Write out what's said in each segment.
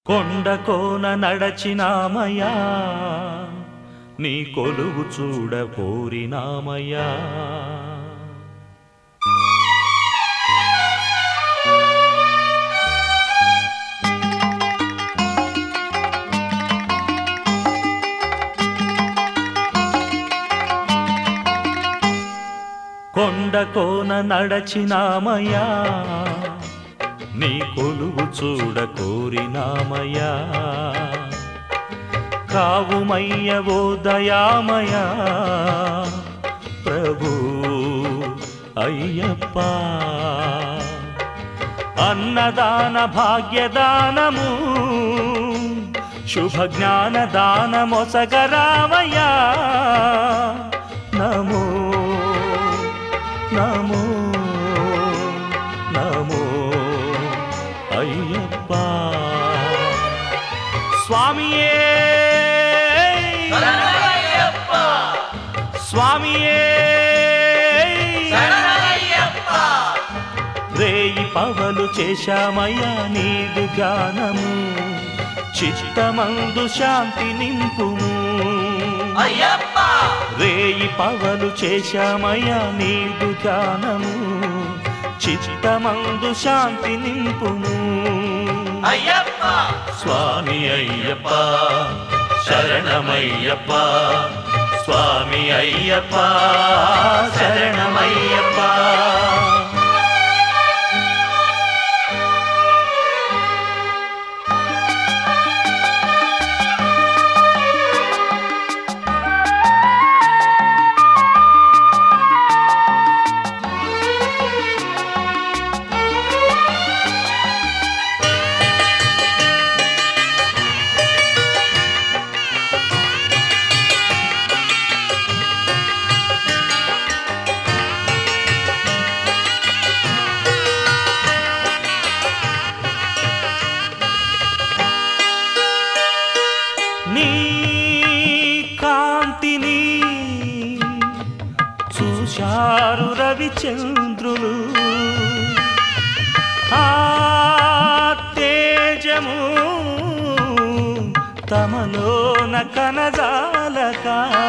కొండ కోన నడచినామయ్యా నీ కొలువు చూడ కోరినామయ్యా కొండ కోన నడచినామయ్యా నీ కొలువు చూడ కోరినామయ్యా కావుమయ్య ఓ దయామయా ప్రభు అయ్యప్ప అన్నదాన భాగ్యదానము శుభ జ్ఞాన దానమొసగరామయ్యా నమో నమో నమో అయ్యప్ప స్వామియే స్వామియే రేయి పవలు చేశామయ్యా నీదు గానము చిత్తమందు శాంతి నింపుము అయ్యప్ప రేయి పవలు చేశామయ్యా నీదు గానము చిత్తమందు శాంతి నింపుము అయ్యప్ప స్వామి అయ్యప్ప శరణమయ్యప్ప స్వామి అయ్యప్ప శరణమయ్యప్ప నీ కాంతిని చూశారు రవిచంద్రులు ఆ తేజము తమలోన కనజాలక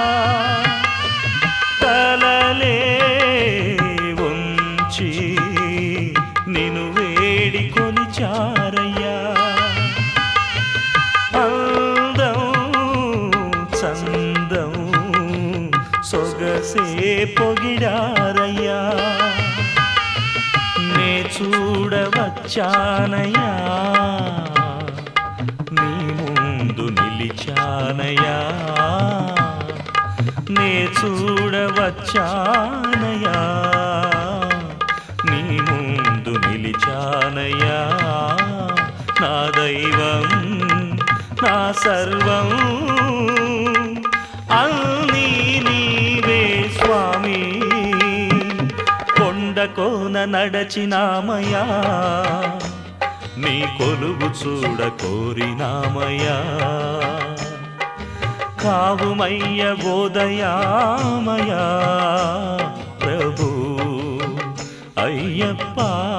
తలలే ఉంచి నిను వేడి కొలిచారయ్యా అందం చందం సొగసే పొగిడారయ్యా నే చూడవచ్చానయ్యా నీ ముందు నిలిచానయ్యా నే చూడవచ్చానయ్యా నీ ముందు నిలిచానయ్యా నా దైవం నా సర్వం అన్నీ నీవే స్వామి కొండ కోన నడచినామయ్యా నీ కొలువు చూడ కోరినామయ్యా కావుమయ్య బోదయామయా ప్రభు అయ్యప్ప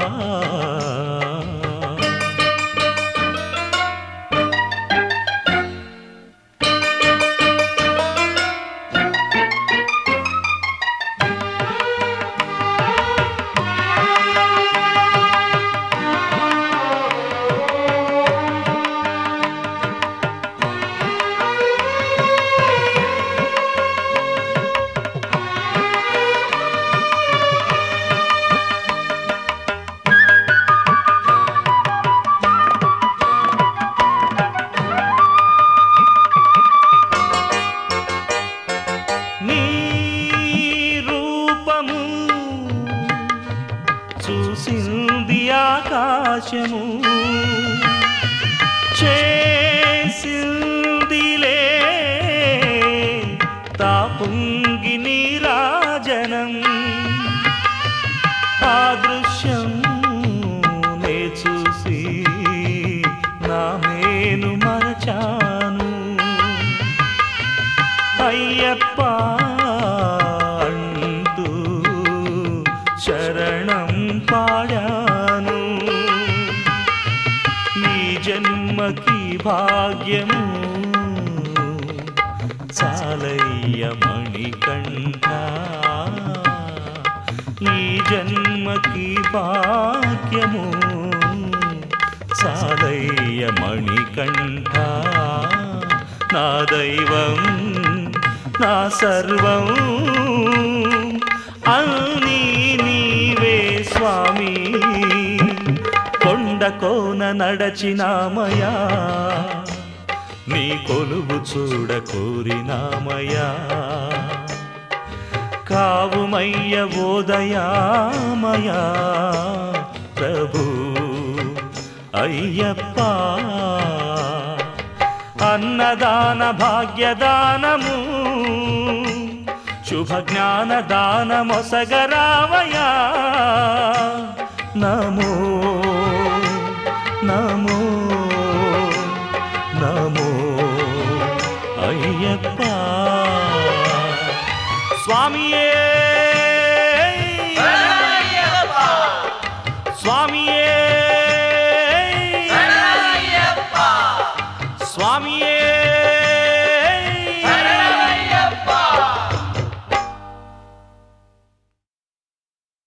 నీ రూపము చూసింది ఆకాశము చేసిందిలే తాపుంగి నీరాజనం ఆ దృశ్యం నే చూసి నా మేను మరచాను అయ్యప్ప అంటూ శరణం పాడాను నీ జ జన్మకి భాగ్యము చాలయ్య మణికంఠ ఈ జన్మకి భాగ్యము చాలయ్య మణికంఠ నా దైవం నా సర్వం అన్నీ నీవే స్వామి కొండ కోన నడచినామయా నీ కొలువు చూడ కోరినామయా కావుమయ్య ఓదయామయా ప్రభు అయ్యప్ప అన్నదాన భాగ్యదానము శుభ జ్ఞాన దానమొసగరావయా నమో నమో నమో అయ్యప్ప స్వామియే అయ్యప్ప స్వామియే